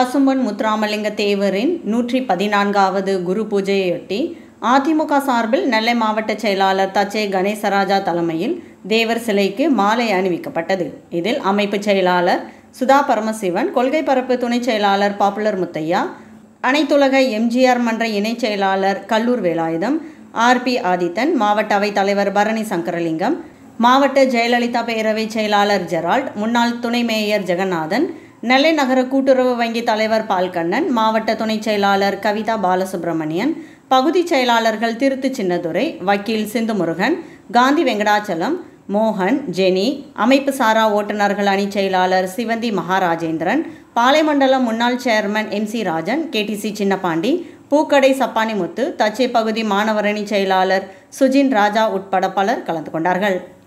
பசும்பொன் முத்துராமலிங்க தேவரின் நூற்றி பதினான்காவது குரு பூஜையொட்டி அதிமுக சார்பில் நெல்லை மாவட்ட செயலாளர் தச்சே கணேசராஜா தலைமையில் தேவர் சிலைக்கு மாலை அணிவிக்கப்பட்டது இதில் அமைப்பு செயலாளர் சுதா பரமசிவன் கொள்கை பரப்பு துணை செயலாளர் பாப்புலர் முத்தையா அனைத்துலக எம்ஜிஆர் மன்ற இணைச் செயலாளர் கல்லூர் வேலாயுதம் ஆர்பி ஆதித்தன் மாவட்ட அவைத் தலைவர் பரணி சங்கரலிங்கம் மாவட்ட ஜெயலலிதா பேரவை செயலாளர் ஜெரால்ட் முன்னாள் துணை மேயர் ஜெகநாதன் நெல்லை நகர கூட்டுறவு வங்கி தலைவர் பால்கண்ணன் மாவட்ட துணைச் செயலாளர் கவிதா பாலசுப்ரமணியன் பகுதி செயலாளர்கள் திருத்து சின்னதுரை வக்கீல் சிந்துமுருகன் காந்தி வெங்கடாச்சலம் மோகன் ஜெனி அமைப்பு சாரா ஓட்டுநர்கள் அணி செயலாளர் சிவந்தி மகாராஜேந்திரன் பாலைமண்டலம் முன்னாள் chairman M C Rajan KDC Chinnapandi பூக்கடை சப்பானிமுத்து தச்சை பகுதி மாணவரணி செயலாளர் சுஜின் ராஜா உட்பட பலர் கலந்து கொண்டார்கள்